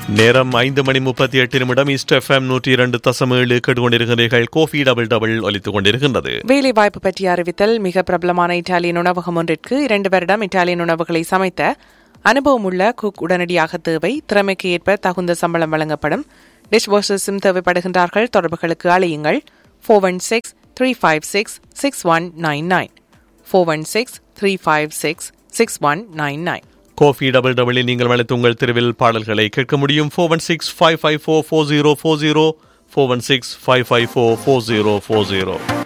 நேரம் ஐந்து மணி முப்பத்தி எட்டு நிமிடம் ஈஸ்ட் எஃப்எம் நூற்றி இரண்டு தசம் ஏழு கேட்டுக்கொண்டிருக்கிறீர்கள் கோஃபி டபுள் டபுள் ஒலித்துக் கொண்டிருக்கின்றது வேலை வாய்ப்பு பற்றிய அறிவித்தல் மிக பிரபலமான இத்தாலியன் உணவகம் ஒன்றிற்கு இரண்டு வருடம் இத்தாலியன் உணவுகளை சமைத்த அனுபவமுள்ள குக் உடனடியாக தேவை திறமைக்கு ஏற்ப தகுந்த சம்பளம் வழங்கப்படும் டிஷ் வாஷர்ஸும் தேவைப்படுகின்றார்கள் தொடர்புகளுக்கு அழையுங்கள் four one six three five six six one nine nine four one six three five six six one nine nine கோஃபி டபுள் டபுளில் நீங்கள் அழைத்து உங்கள் தெருவில் பாடல்களை கேட்க முடியும் four one six five five four four zero four zero four one six five five four four zero four zero